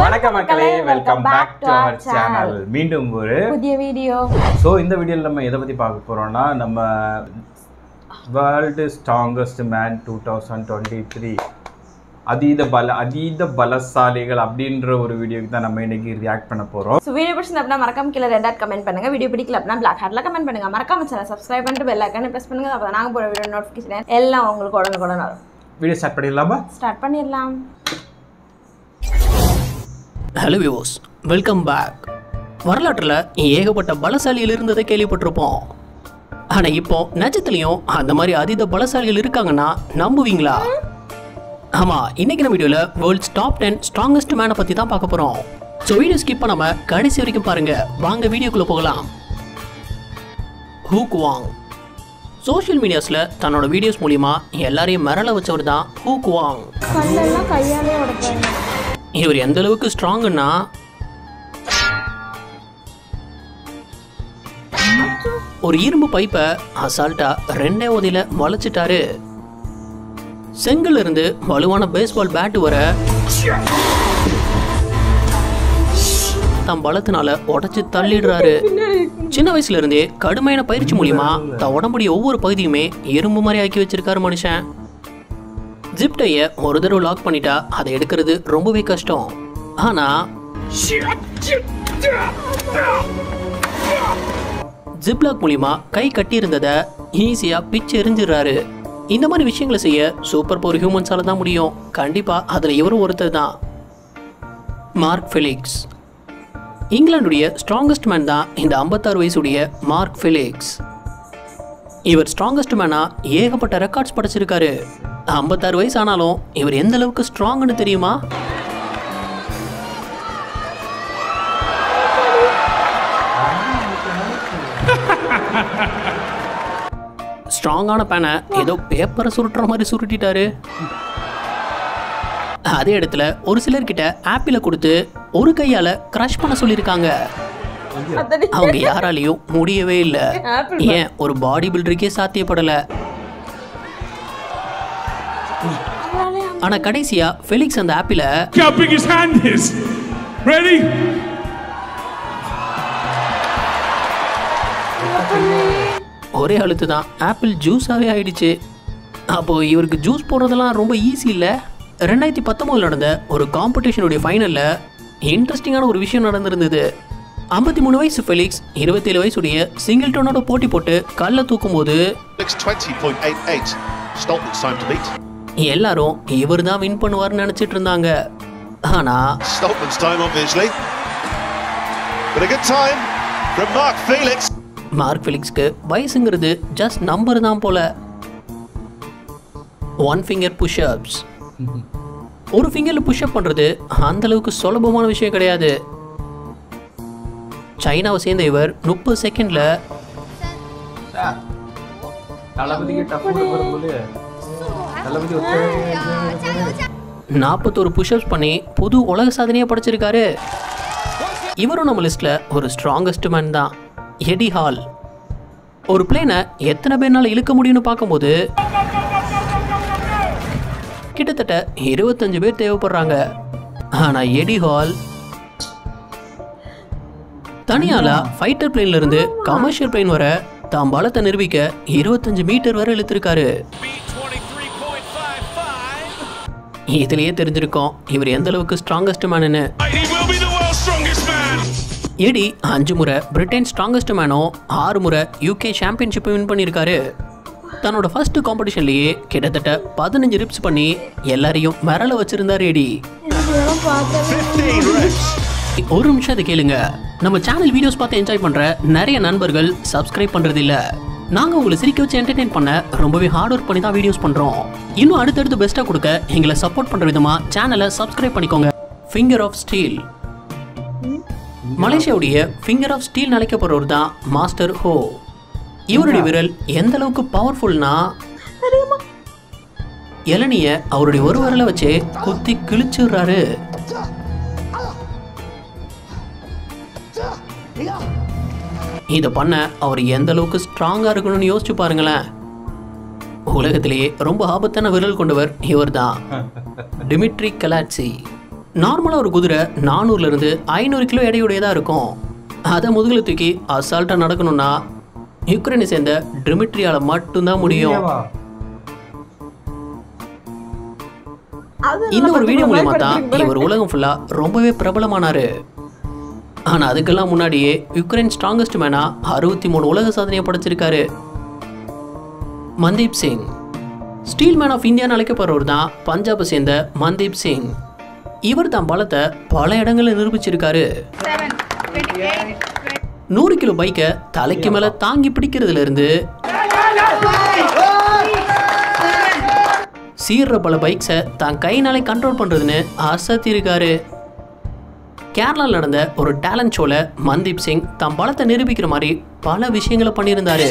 வணக்கம் மக்களே welcome back to our channel மீண்டும் ஒரு புதிய வீடியோ ஸோ இந்த வீடியோவில் நம்ம எதை பற்றி பார்க்க போகிறோம்னா நம்ம world strongest man two thousand twenty three அதீத பல அதீத பலசாலிகள் அப்படின்ற ஒரு வீடியோக்கு தான் நம்ம இன்னைக்கு ரியாக்ட் பண்ண போகிறோம் ஸோ வீடியோ பிடிச்சிருந்தா அப்படின்னா மறக்காம கீழே ரெட் டாட் கமெண்ட் பண்ணுங்க வீடியோ பிடிக்கல அப்படின்னா பிளாக் ஹார்ட்ல கமெண்ட் பண்ணுங்க மறக்காம சேனல் சப்ஸ்கிரைப் பண்ணிட்டு பெல் ஐக்கானே ப்ரெஸ் பண்ணுங்க அப்போ நாங்கள் போகிற வீடியோ நோட்டிஃபிகேஷன் எல்லாம் உங்களுக்கு உடனே உடனே வரும் வீடியோ ஸ்டார்ட் பண்ணிடலாமா ஸ்டார்ட் பண்ணிடலாம் ஹலோ வியூஸ் வெல்கம் பேக் வரலாற்றில் ஏகப்பட்ட பலசாலிகள் இருந்ததை கேள்விப்பட்டிருப்போம் ஆனால் இப்போ நிஜத்துலையும் அந்த மாதிரி அதீத பலசாலிகள் இருக்காங்கன்னா நம்புவீங்களா ஆமாம் இன்னைக்கு நம்ம வீடியோவில் வேர்ல்ட்ஸ் டாப் டென் ஸ்ட்ராங்கஸ்ட் மேனை பற்றி தான் பார்க்க போகிறோம் ஸோ வீடியோ ஸ்கிப் பண்ணாம கடைசி வரைக்கும் பாருங்க வாங்க வீடியோக்குள்ளே போகலாம் ஹூக் வாங் சோஷியல் மீடியாஸில் தன்னோட வீடியோஸ் மூலிமா எல்லாரையும் மிரள வச்சவர் தான் ஹூக் வாங் கல்லெல்லாம் கையாலே உடைப்பாங்க இவர் எந்த அளவுக்கு ஸ்ட்ராங்குன்னா ஒரு இரும்பு பைப்பை அசால்ட்டா ரெண்டே உதையில வளைச்சிட்டாரு செங்கல்ல இருந்து வலுவான பேஸ்பால் பேட் வர தம் பலத்தினால உடைச்சு தள்ளிடுறாரு சின்ன வயசுல இருந்தே கடுமையான பயிற்சி மூலியமா தன் உடம்புடைய ஒவ்வொரு பகுதியுமே இரும்பு மாதிரி ஆக்கி வச்சிருக்காரு மனுஷன் ஜிப்டைய ஒரு தடவை லாக் பண்ணிட்டா அதை எடுக்கிறது ரொம்பவே கஷ்டம் ஆனா ஜிப்லாக் மூலியமா கை கட்டி இருந்ததை ஈஸியா பிச்சு எரிஞ்சிடுறாரு இந்த மாதிரி விஷயங்களை செய்ய சூப்பர் பவர் ஹியூமன்ஸால தான் முடியும் கண்டிப்பா அதுல இவரும் ஒருத்தர் தான் மார்க் ஃபெலிக்ஸ் இங்கிலாந்துடைய ஸ்ட்ராங்கஸ்ட் மேன் தான் இந்த ஐம்பத்தாறு வயசுடைய மார்க் ஃபெலிக்ஸ் இவர் ஸ்ட்ராங்கஸ்ட் மேனா ஏகப்பட்ட ரெக்கார்ட்ஸ் படைச்சிருக்காரு ஐம்பத்தாறு வயசு ஆனாலும் இவர் எந்த அளவுக்கு ஸ்ட்ராங்னு தெரியுமா ஸ்ட்ராங்கான பேனை ஏதோ பேப்பரை சுருட்டுற மாதிரி சுருட்டிட்டாரு அதே இடத்துல ஒரு சிலர்கிட்ட ஆப்பிளை கொடுத்து ஒரு கையால கிரஷ் பண்ண சொல்லியிருக்காங்க அவங்க யாராலையும் முடியவே இல்லை ஆப்பிள் ஏன் ஒரு பாடி பில்டருக்கே சாத்தியப்படல ஆனா கடைசியா ஃபெலிக்ஸ் அந்த ஆப்பிள Look how big his hand is. Ready? ஒரே அழுத்து தான் ஆப்பிள் ஜூஸாவே ஆயிடுச்சு அப்போ இவருக்கு ஜூஸ் போடுறதெல்லாம் ரொம்ப ஈஸி இல்லை ரெண்டாயிரத்தி பத்தொம்போதில் நடந்த ஒரு காம்படிஷனுடைய ஃபைனலில் இன்ட்ரெஸ்டிங்கான ஒரு விஷயம் நடந்திருந்தது ஐம்பத்தி மூணு வயசு ஃபெலிக்ஸ் இருபத்தேழு வயசுடைய சிங்கிள்டனோட போட்டி போட்டு கல்லை தூக்கும்போது Looks 20.88. Stolten's time to beat. எல்லாரும் இவர் தான் வின் பண்ணுவார்னு நினச்சிட்டு இருந்தாங்க ஆனால் Stolten's time, obviously. But a good time from Mark Felix. Mark ஃபெலிக்ஸ்க்கு வயசுங்கிறது ஜஸ்ட் நம்பர் தான் போல ஒன் ஃபிங்கர் புஷ்அப்ஸ் ஒரு ஃபிங்கரில் புஷ்அப் பண்ணுறது அந்த அளவுக்கு சுலபமான விஷயம் கிடையாது சைனாவை சேர்ந்த இவர் முப்பது செகண்டில் தளபதிக்கு டஃப் வரும்போது தளபதி நாற்பத்தோரு புஷ்அப்ஸ் பண்ணி புது உலக சாதனையை படைச்சிருக்காரு இவரும் நம்ம லிஸ்ட்டில் ஒரு ஸ்ட்ராங்கஸ்ட் மேன் தான் எடி ஹால் ஒரு பிளேனை எத்தனை பேர்னால இழுக்க முடியும்னு பார்க்கும்போது கிட்டத்தட்ட இருபத்தஞ்சு பேர் தேவைப்படுறாங்க ஆனா எடி ஹால் தனியால ஃபைட்டர் பிளேன்ல இருந்து கமர்ஷியல் பிளேன் வர தாம் பலத்தை நிரூபிக்க இருபத்தஞ்சு மீட்டர் வரை இழுத்திருக்காரு இதுலயே தெரிஞ்சிருக்கோம் இவர் எந்த அளவுக்கு ஸ்ட்ராங்கஸ்ட் மேனுன்னு He will be the world's strongest man. Eddie அஞ்சு முறை பிரிட்டன் ஸ்ட்ராங்கஸ்ட் மேனோ ஆறு முறை யூகே சாம்பியன்ஷிப்பை வின் பண்ணியிருக்காரு தன்னோட ஃபர்ஸ்ட் காம்படிஷன்லயே கிட்டத்தட்ட பதினஞ்சு ரிப்ஸ் பண்ணி எல்லாரையும் மிரள வச்சிருந்தாரு எடி 15 reps. ஒரு நிமிஷம் அதை கேளுங்க நம்ம சேனல் வீடியோஸ் பார்த்து என்ஜாய் பண்ற நிறைய நண்பர்கள் சப்ஸ்கிரைப் பண்றது இல்ல நாங்க உங்களை சிரிக்க வச்சு என்டர்டெயின் பண்ண ரொம்பவே ஹார்ட் ஒர்க் பண்ணி தான் வீடியோஸ் பண்றோம் இன்னும் அடுத்தடுத்து பெஸ்ட்டா கொடுக்க எங்களை சப்போர்ட் பண்ற விதமா சேனலை சப்ஸ்கிரைப் பண்ணிக்கோங்க ஃபிங்கர் ஆஃப் ஸ்டீல் மலேசியாவுடைய ஃபிங்கர் ஆஃப் ஸ்டீல் அழைக்கப்படுறவர் தான் மாஸ்டர் ஹோ இவருடைய விரல் எந்த அளவுக்கு பவர்ஃபுல்னா இளநிய அவருடைய ஒரு விரலை வச்சே குத்தி கிழிச்சிடுறாரு இதை பண்ண அவர் எந்த அளவுக்கு ஸ்ட்ராங்கா இருக்கணும்னு யோசிச்சு பாருங்களேன் உலகத்திலேயே ரொம்ப ஆபத்தான விரல் கொண்டவர் இவர்தான் டிமிட்ரி கலாட்சி நார்மலாக ஒரு குதிரை நானூறுலேருந்து ஐநூறு கிலோ எடையுடையதாக இருக்கும் அதை முதுகில் தூக்கி அசால்ட்டாக நடக்கணும்னா யுக்ரைனை சேர்ந்த ட்ரிமிட்ரியால் மட்டும்தான் முடியும் அது இந்த ஒரு வீடியோ மூலியமா தான் பயன்படுத்திட்டு இவர் உலகம் ஃபுல்லா ரொம்பவே பிரபலமானாரு ஆனா அதுக்கெல்லாம் முன்னாடியே யுக்ரைன் ஸ்ட்ராங்கஸ்ட் மேனா அறுபத்தி மூணு உலக சாதனையை படைச்சிருக்காரு Mandeep Singh steel man of இந்தியான்னு அழைக்கப்படுறவர் தான் பஞ்சாபை சேர்ந்த மன்தீப் சிங் இவர் தான் பலத்தை பல இடங்களில் நிரூபிச்சிருக்காரு நூறு கிலோ பைக்கை தலைக்கு மேல தாங்கி பிடிக்கிறதுல இருந்து சீர்ற பல பைக்ஸை தான் கைனாலே கண்ட்ரோல் பண்ணுறதுன்னு அசத்தி இருக்காரு கேரளாவில் நடந்த ஒரு டேலண்ட் ஷோல மன்தீப் சிங் தன் பலத்தை நிரூபிக்கிற மாதிரி பல விஷயங்களை பண்ணியிருந்தாரு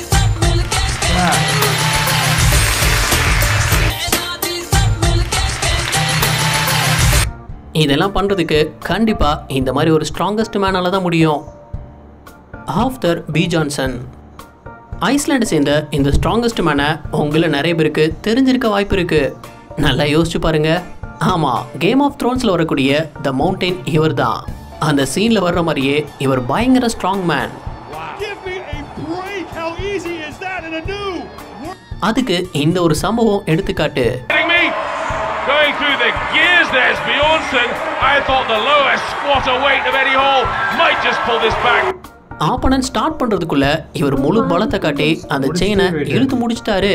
இதெல்லாம் பண்ணுறதுக்கு கண்டிப்பாக இந்த மாதிரி ஒரு ஸ்ட்ராங்கஸ்ட் மேனால தான் முடியும் ஆஃப்தர் பி ஜான்சன் ஐஸ்லாண்டை சேர்ந்த இந்த ஸ்ட்ராங்கஸ்ட் மேனை உங்களில் நிறைய பேருக்கு தெரிஞ்சிருக்க வாய்ப்பு இருக்கு நல்லா யோசிச்சு பாருங்க ஆமாம் கேம் ஆஃப் த்ரோன்ஸில் வரக்கூடிய த மவுண்டெயின் இவர் தான் அந்த சீனில் வர்ற மாதிரியே இவர் பயங்கர strong man Give me a break. How easy is that in a new? அதுக்கு இந்த ஒரு சம்பவம் எடுத்துக்காட்டு kidding me? Going through the gears, there's Bjornsson. I thought the lowest squatter weight of Eddie Hall might just pull this back. Opponent start பண்ணுறதுக்குள்ள இவர் முழு பலத்தை காட்டி அந்த செயினை இழுத்து முடிச்சிட்டாரு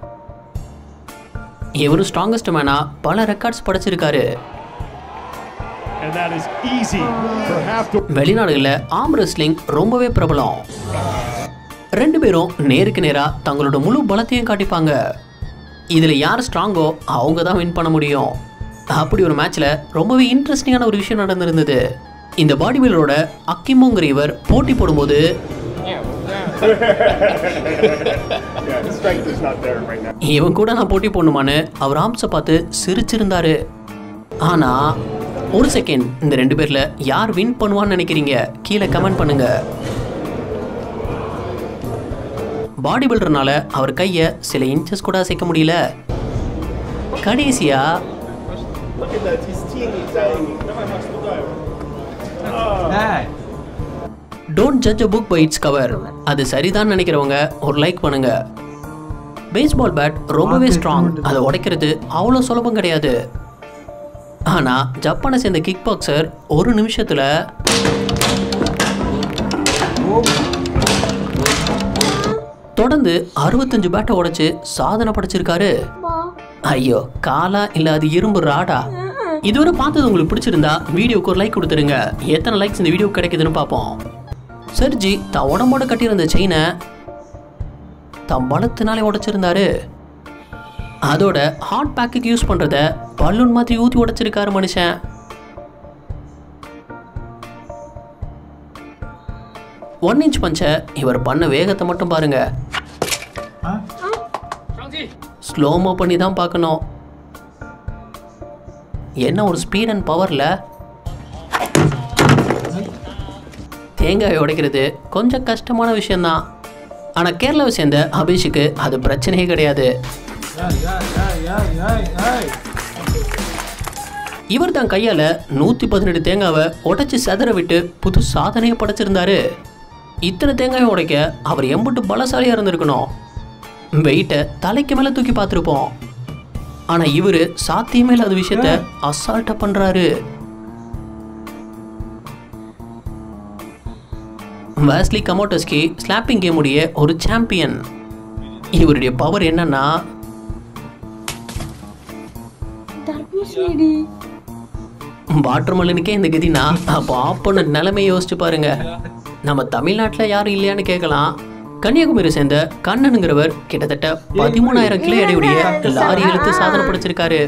இவரும் ஸ்ட்ராங்கஸ்ட் மேனா பல ரெக்கார்ட்ஸ் படைச்சிருக்காரு And that is easy for half to. வெளிநாடுகளில் ஆம் ரெஸ்லிங் ரொம்பவே பிரபலம் ரெண்டு பேரும் நேருக்கு நேராக தங்களோட முழு பலத்தையும் காட்டிப்பாங்க இதில் யார் ஸ்ட்ராங்கோ அவங்க தான் வின் பண்ண முடியும் அப்படி ஒரு மேட்ச்சில் ரொம்பவே இன்ட்ரெஸ்டிங்கான ஒரு விஷயம் நடந்திருந்தது இந்த பாடி பில்டரோட அக்கிமோங்கிற இவர் போட்டி போடும்போது இவன் கூட நான் போட்டி போடணுமான்னு அவர் ஆம்ஸை பார்த்து சிரிச்சிருந்தாரு ஆனா ஒரு செகண்ட் இந்த ரெண்டு பேர்ல யார் வின் பண்ணுவான்னு நினைக்கிறீங்க கீழே கமெண்ட் பண்ணுங்க பாடி பில்டர்னால அவர் கையை சில இன்ச்சஸ் கூட அசைக்க முடியல கடைசியா don't judge a book by its cover அது சரிதான் நினைக்கிறவங்க ஒரு லைக் பண்ணுங்க பேஸ்பால் பேட் ரொம்பவே ஸ்ட்ராங் அதை உடைக்கிறது அவ்வளோ சுலபம் கிடையாது ஆனா ஜப்பானை சேர்ந்த கிக் பாக்ஸர் ஒரு நிமிஷத்துல தொடர்ந்து அறுபத்தஞ்சு பேட்டை உடைச்சு சாதனை படைச்சிருக்காரு ஐயோ காலா இல்ல அது இரும்பு ராடா இதுவரை பார்த்தது உங்களுக்கு பிடிச்சிருந்தா வீடியோக்கு ஒரு லைக் கொடுத்துருங்க எத்தனை லைக்ஸ் இந்த வீடியோ கிடைக்குதுன்னு பார்ப்போம் சர்ஜி தான் உடம்போட கட்டியிருந்த செயினை தன் பலத்தினாலே உடைச்சிருந்தாரு அதோட ஹாட் பேக்குக்கு யூஸ் பண்றத பலூன் மாதிரி ஊத்தி உடைச்சிருக்காரு மனுஷன் ஒன் இன்ச் பஞ்சை இவர் பண்ண வேகத்தை மட்டும் பாருங்க ஸ்லோமோ பண்ணி தான் பார்க்கணும் என்ன ஒரு ஸ்பீட் அண்ட் பவர்ல தேங்காய் உடைக்கிறது கொஞ்சம் கஷ்டமான விஷயம்தான் ஆனால் கேரளாவை சேர்ந்த அபிஷேக்கு அது பிரச்சனையே கிடையாது இவர் தான் கையால நூத்தி பதினெட்டு தேங்காவை உடைச்சு செதற விட்டு புது சாதனையை படைச்சிருந்தாரு இத்தனை தேங்காயை உடைக்க அவர் எம்புட்டு பலசாலியா இருந்திருக்கணும் வெயிட்டை தலைக்கு மேல தூக்கி பார்த்துருப்போம் ஆனா இவரு சாத்தியமே இல்லாத விஷயத்த அசால்ட்டா பண்றாரு வேஸ்லி கமோட்டஸ்கி ஸ்லாப்பிங் கேமுடைய ஒரு சாம்பியன் இவருடைய பவர் என்னன்னா தர்பூசணிடி வாட்டர்மெலனுக்கே இந்த கதினா அப்போ ஆப்போனட் நிலைமை யோசிச்சு பாருங்க நம்ம தமிழ்நாட்டில் யாரும் இல்லையான்னு கேட்கலாம் கன்னியாகுமரி சேர்ந்த கண்ணனுங்கிறவர் கிட்டத்தட்ட பதிமூணாயிரம் கிலோ எடையுடைய லாரி இழுத்து சாதனை படைச்சிருக்காரு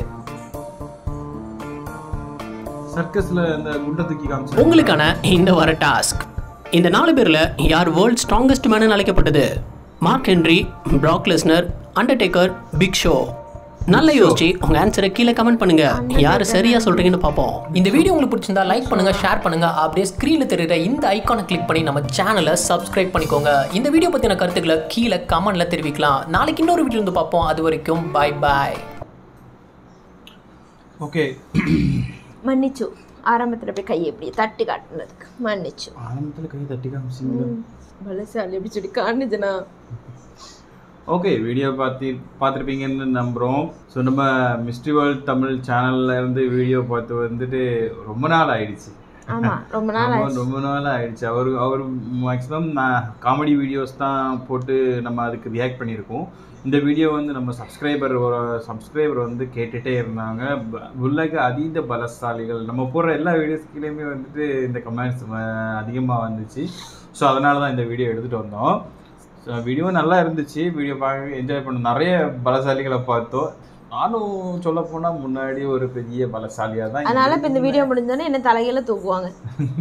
சர்க்கஸ்ல இந்த குண்டை தூக்கி காமிச்சு உங்களுக்கான இந்த வர டாஸ்க் இந்த நாலு பேர்ல யார் வேர்ல்ட் ஸ்ட்ராங்கஸ்ட் மேன் அழைக்கப்பட்டது Mark Henry Brock Lesnar Undertaker Big Show நல்லா யோசிச்சு உங்க ஆன்சரை கீழே கமெண்ட் பண்ணுங்க யார் சரியா சொல்றீங்கன்னு பார்ப்போம் இந்த வீடியோ உங்களுக்கு பிடிச்சிருந்தா லைக் பண்ணுங்க ஷேர் பண்ணுங்க அப்படியே ஸ்க்ரீன்ல தெரியுற இந்த ஐகானை கிளிக் பண்ணி நம்ம சேனலை சப்ஸ்கிரைப் பண்ணிக்கோங்க இந்த வீடியோ பத்தின கருத்துக்களை கீழே கமெண்ட்ல தெரிவிக்கலாம் நாளைக்கு இன்னொரு வீடியோ வந்து பார்ப்போம் அது வரைக்கும் பாய் பாய் ஓகே மன்னிச்சு ஆரம்பத்தில் போய் கையை இப்படி தட்டி காட்டுனதுக்கு மன்னிச்சு ஆரம்பத்தில் கை தட்டி காமிச்சிங்களா பலசாலி எப்படி சொல்லி காணுச்சுண்ணா ஓகே வீடியோ பார்த்து பார்த்துருப்பீங்கன்னு நம்புகிறோம் ஸோ நம்ம மிஸ்ட்ரி வேர்ல்ட் தமிழ் சேனல்ல இருந்து வீடியோ பார்த்து வந்துட்டு ரொம்ப நாள் ஆயிடுச்சு ஆமா ரொம்ப நாள் ரொம்ப ஆச்சு ரொம்ப நாள் ஆயிடுச்சு அவர் அவர் மேக்ஸிமம் நான் காமெடி வீடியோஸ் தான் போட்டு நம்ம அதுக்கு ரியாக்ட் பண்ணியிருக்கோம் இந்த வீடியோ வந்து நம்ம சப்ஸ்கிரைபர் சப்ஸ்கிரைபர் வந்து கேட்டுகிட்டே இருந்தாங்க ப- உலக அதீத பலசாலிகள் நம்ம போடுற எல்லா வீடியோஸ்கிலையுமே வந்துட்டு இந்த கமெண்ட்ஸ் அதிகமாக வந்துச்சு ஸோ அதனால தான் இந்த வீடியோ எடுத்துகிட்டு வந்தோம் ஸோ வீடியோ நல்லா இருந்துச்சு வீடியோ பார்க்க என்ஜாய் பண்ண நிறைய பலசாலிகளை பார்த்தோம் நானும் சொல்ல போனால் முன்னாடி ஒரு பெரிய பலசாலியாக தான் அதனால இப்போ இந்த வீடியோ முடிஞ்சோடனே என்ன தலையில தூக்குவாங்க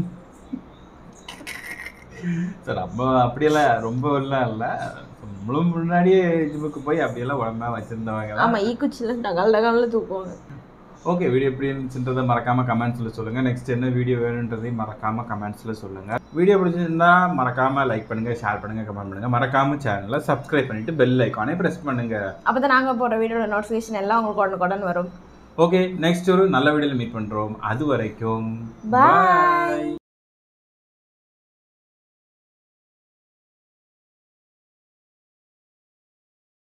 சார் நம்ம அப்படியெல்லாம் ரொம்ப எல்லாம் இல்லை முழு முன்னாடியே ஜிம்முக்கு போய் அப்படியெல்லாம் உடம்பா வச்சிருந்தவங்க தான் ஆமா ஈக்குச்சியில் டகால் டகால்ல தூக்குவாங்க ஓகே வீடியோ எப்படி இருந்துச்சுன்றதை மறக்காம கமெண்ட்ஸ்ல சொல்லுங்க நெக்ஸ்ட் என்ன வீடியோ வேணுன்றதையும் மறக்காம கமெண்ட்ஸ்ல சொல்லுங்க வீடியோ பிடிச்சிருந்தா மறக்காம லைக் பண்ணுங்க ஷேர் பண்ணுங்க கமெண்ட் பண்ணுங்க மறக்காம சேனலை சப்ஸ்கிரைப் பண்ணிட்டு பெல் ஐக்கானே பிரஸ் பண்ணுங்க அப்போ தான் நாங்கள் போடுற வீடியோட நோட்டிஃபிகேஷன் எல்லாம் உங்களுக்கு உடனுக்குடன் வரும் ஓகே நெக்ஸ்ட் ஒரு நல்ல வீடியோல மீட் பண்றோம் அது வரைக்கும் Bye.